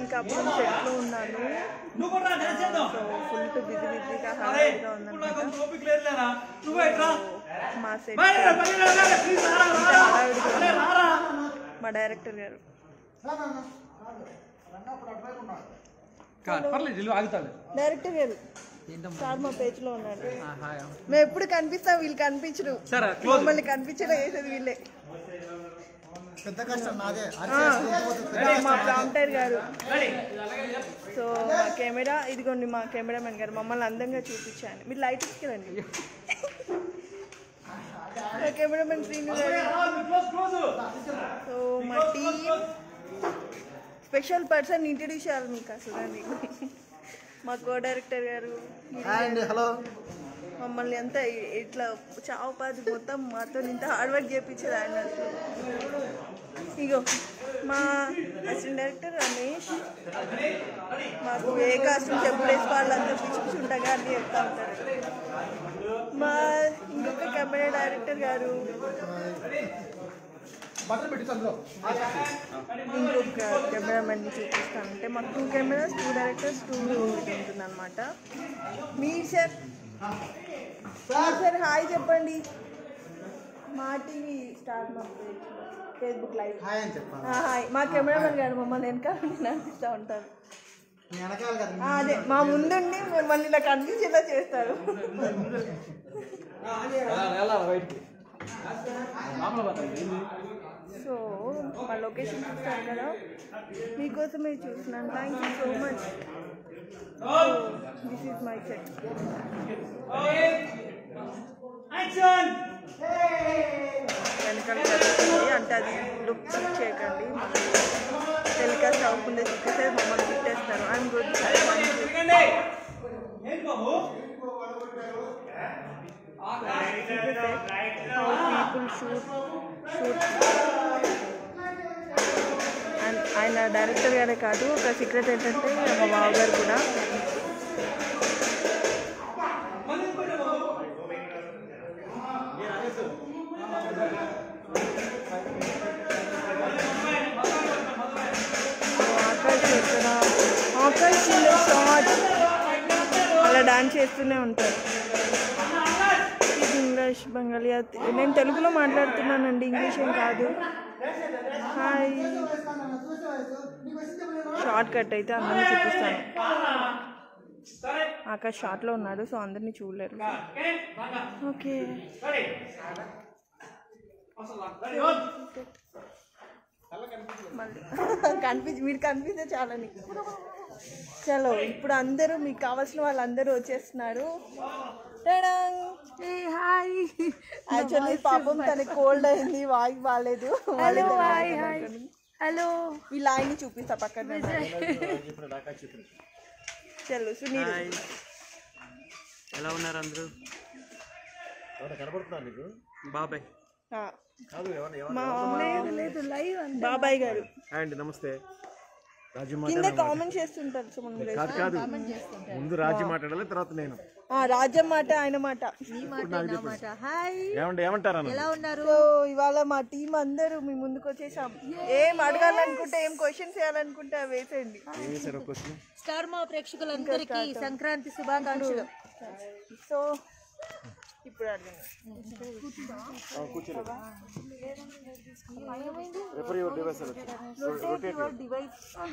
ఇంకా అప్పుడు సెట్లో ఉన్నాను నువ్వు కూడా నేను చేద్దాం సో ఫుల్ టు బిజీ బిజీగా హడావిడిగా ఉందన్నమాట ఓపిక లేదులేరా నువ్వు ఎట్రా మా సెట్ బయట బయట రారా, ప్లీజ్ రారా, రారా. హడావిడిగా అరే, ఉంది. రారా. మా డైరెక్టర్ గారు కాదు పర్లేదు ఇల్లు ఆగుతాడు డైరెక్టర్ గారు సార్ మా పేజ్ లో ఉన్నాడు మేము ఎప్పుడు కనిపిస్తాం వీళ్ళు కనిపించరు సరే క్లోజ్ మమ్మల్ని కనిపించేలా చేసేది వీళ్ళే పెద్ద కష్టం నాదే ఆ, మా ప్రాంప్టర్ గారు సో మా కెమెరా ఇదిగోండి మా కెమెరామెన్ గారు మమ్మల్ని అందంగా చూపించాను మీరు లైట్ ఇచ్చుకోరండి మా కెమెరామెన్ శ్రీను గారు క్లోజ్ క్లోజ్ సో మా టీమ్ స్పెషల్ పర్సన్ ఇంట్రడ్యూస్ చేయాలి మీకు అసలు అండి మా కో డైరెక్టర్ గారు హాయ్ అండి హలో మమ్మల్ని అంతా ఇ- ఇట్లా చావు పాది మొత్తం మాతో ఇంత హార్డ్ వర్క్ చేయించేది ఆయన అసలు. ఇగో మా అసిస్టెంట్ డైరెక్టర్ రమేష్ మాకు ఏ కాస్ట్యూమ్స్ ఎప్పుడు వేసి వాళ్ళంతా పిచ్చి పిచ్చి ఉండగా అన్ని చెప్తా ఉంటారు మా ఇంకొక కెమెరా డైరెక్టర్ గారు బట్టలు పెట్టి అందులో ఇంకొక కెమెరామెన్ చూపిస్తాను అంటే మాకు two cameras two directors two ఇది ఉంటుంది అనమాట మీరు సార్ మీరు సార్ హాయ్ చెప్పండి మా టీవీ స్టార్ మా ఫేస్బుక్ లైవ్ హాయ్ అని చెప్పాను ఆ, హాయ్ మా కెమెరామెన్ గారు మమ్మల్ని వెనకాల నుండి నడిపిస్తూ ఉంటారు మీ వెనకాల కదా ఆ, అదే మా ముందుండి మిమ్మల్ని ఇలా కనిపించేలా చేస్తారు ఎలా బయటికి లోపల పోతాయి సో మా లొకేషన్ చూస్తారు కదా మీకోసమే చూస్తున్నాను thank you so much this is my set action వెనకాల జరుగుతుంది అంటే అది లుక్ చేయకండి టెలికాస్ట్ అవ్వకుండా చూపిస్తే మమ్మల్ని తిట్టేస్తారు ఐఎమ్ గుడ్ ఎందుకండి ఏంటి బాబు పీపుల్ షూట్ షూట్ అండ్ ఆయన డైరెక్టర్ గారే కాదు ఒక సీక్రెట్ ఏంటంటే మా బావగారు కూడా ఆకాష్ ఎక్కడ ఆకాష్ షార్ట్ అలా డాన్స్ చేస్తూనే ఉంటారు ఇది ఇంగ్లీష్ బెంగాలీ అది- నేను తెలుగులో మాట్లాడుతున్నానండి ఇంగ్లీష్ ఏం కాదు హాయ్ షార్ట్ కట్ అయితే అందరినీ చూపిస్తాను సరే ఆకాష్ షార్ట్లో ఉన్నాడు సో అందరినీ చూడలేరు ఓకే బాగా ఓకే రెడీ రెడీ ఓన్ మళ్ళీ కనిపించి మీరు కనిపిస్తే చాలని చలో ఇప్పుడు అందరూ మీకు కావాల్సిన వాళ్ళందరూ వచ్చేస్తున్నారు హాయ్ యాక్చువల్లీ పాపం తనకి కోల్డ్ అయింది వాయిస్ బాగాలేదు హలో వీళ్ళ ఆయన్ని చూపిస్తా పక్కన చలో సునీల్ ఎలా ఉన్నారు అందరూ బాబాయ్ ఆ, లేదు లేదు లైవ్ అంత బాబాయ్ గారు హాయ్ అండి నమస్తే రాజు కింద కామెంట్ చేస్తుంటారు సుమన్ కాదు కాదు ముందు రాజు మాట్లాడాలి తర్వాత నేను ఆ రాజ్యం మాట ఆయన మాట హాయ్ ఏమండి ఏమంటారు అన్న ఎలా ఉన్నారు సో ఇవాళ మా టీం అందరూ మీ ముందుకు వచ్చేసాం ఏం అడగాలనుకుంటే ఏం క్వశ్చన్స్ వేయాలనుకుంటే అవి వేసేయండి వేసారు క్వశ్చన్ స్టార్ మా ప్రేక్షకులందరికీ సంక్రాంతి శుభాకాంక్షలు సో ఇప్పుడు అడగండి refer your device Rotate your device.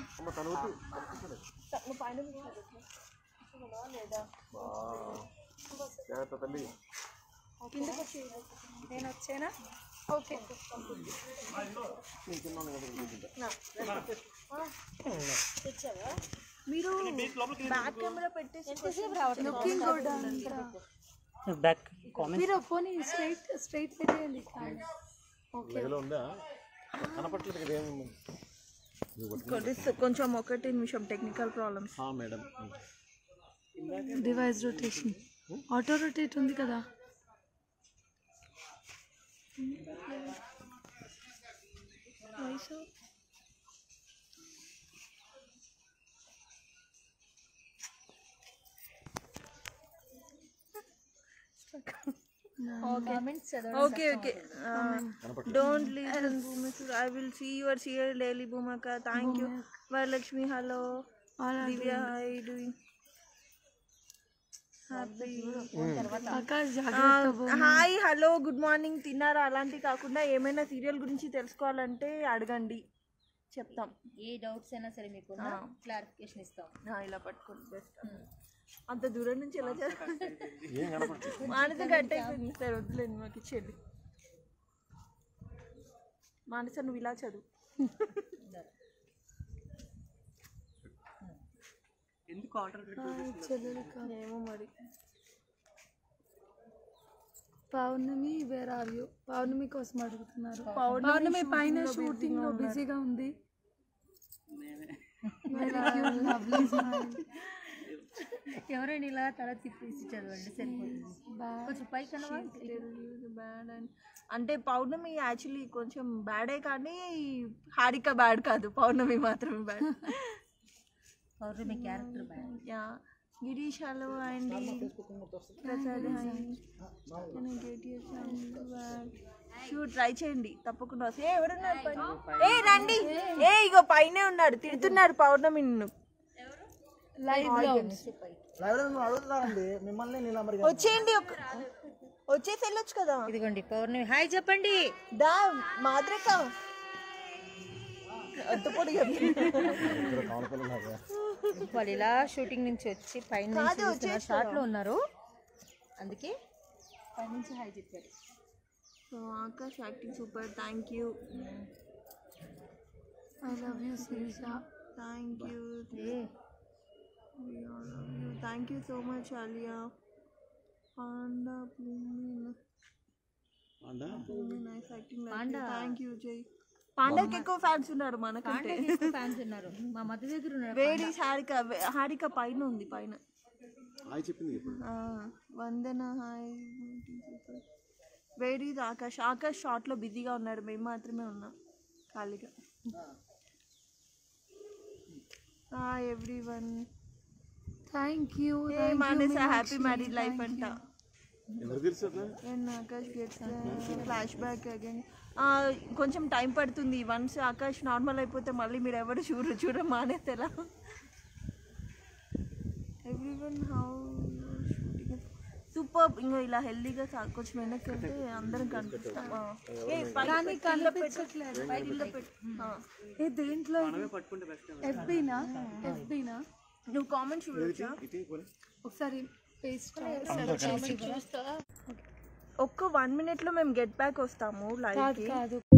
జాగ్రత్త తల్లి నేను వచ్చానా ఓకే మీరు బ్యాక్ కెమెరా పెట్టేసి లుకింగ్ గుడ్ అంతా బ్యాక్ కామెంట్ మీరు పోనీ స్ట్రైట్ స్ట్రైట్ పెట్టేయండి ఓకే లెగలో ఉందా కనపట్లేదు కదా ఏముంది కొద్ది- కొంచెం ఒకటి నిమిషం టెక్నికల్ ప్రాబ్లమ్స్ హా madam device rotation auto rotate ఉంది కదా comments okay okay don't leave I will see your serial daily భూమక thank you Varalakshmi hello Divya hi doing happy Akash జాగ్రత్త హాయ్ హలో గుడ్ మార్నింగ్ తిన్నారా అలాంటివి కాకుండా ఏమైనా సీరియల్ గురించి తెలుసుకోవాలంటే అడగండి చెప్తాం ఏ డౌట్స్ అయినా సరే మీకు క్లారిఫికేషన్ ఇస్తాం ఆ, ఇలా పట్టుకోండి బెస్ట్ అంత దూరం నుంచి ఎలా చదువు ఏం కనపడుతుంది మానస గంట అయిపోయింది సరే వద్దులేండి మాకు ఇచ్చేయండి మానస నువ్వు ఇలా చదువు ఎందుకు ఆర్డర్ ఏమో మరి Pournami where are you Pournami కోసం అడుగుతున్నారు పౌర్ణమి పైన షూటింగ్ లో బిజీగా ఉంది ఎవరైనా ఇలా తల తిప్పేసి చదవండి సరిపోతుంది కొంచెం పై కనవా బ్యాడ్ అండ్ అంటే పౌర్ణమి యాక్చువల్లీ కొంచెం బ్యాడే కానీ హారిక బ్యాడ్ కాదు పౌర్ణమి మాత్రమే bad Pournami character bad yeah Girish hello అండి ప్రసాద్ హాయ్ షూట్ ట్రై చేయండి తప్పకుండా వస్తాయి. ఏ ఎవరున్నారు పైన ఏ రండి ఏ ఇగో పైనే ఉన్నాడు తిడుతున్నాడు పౌర్ణమి నిన్ను లైవ్ లైవ్ లో అడుగుతున్నారండి మిమ్మల్ని నీలా మరి వచ్చేయండి ఒక వచ్చేసి వెళ్ళొచ్చు కదా ఇదిగోండి పౌర్ణమి హాయ్ చెప్పండి దా మాద్రక అంత పొడిగా వాళ్ళు ఇలా షూటింగ్ నుంచి వచ్చి పైన షార్ట్ లో ఉన్నారు అందుకే పైనుంచి హాయ్ చెప్పారు so Akash acting super thank you I love you Sirisha thank you thank you so much Alia Panda nice acting thank you Jai పాండాకి ఎక్కువ ఫ్యాన్స్ ఉన్నారు మనకంటే ఫ్యాన్స్ ఉన్నారు మా మధ్య దగ్గర ఉన్నారు వేడి హారిక వే- హారిక పైన ఉంది పైన హాయ్ చెప్పింది ఇప్పుడు ఆ, వందన హాయ్ వేడి ఆకాష్ ఆకాష్ షార్ట్లో బిజీగా ఉన్నాడు మేము మాత్రమే ఉన్నాం ఖాళీగా hi everyone thank you ఏ మానేసా హ్యాపీ మ్యారీడ్ లైఫ్ అంట ఎందుకు తెలుసు అట్లా and Akash gets flashback again కొంచెం టైం పడుతుంది వన్స్ ఆకాష్ నార్మల్ అయిపోతే మళ్ళీ మీరు ఎవరు చూడరు చూడ మానేస్తే ఎలా ఎవ్రీ వన్ హౌ సూపర్ ఇంకా ఇలా హెల్దీగా కొంచెం వెనక్కి వెళ్తే అందరం కనిపిస్తాం ఆ. ఏ, పైకి పెట్టు, కింద పెట్టు. పైకి కింద పెట్టు. ఆ. ఏ దేంట్లో ఎఫ్బీనా ఎఫ్బీనా నువ్వు కామెంట్ చూడొచ్చా ఒకసారి పేస్ట్ ఒక్క వన్ మినిట్లో మేము గెట్ బ్యాక్ వస్తాము లైవ్ కాదు కాదు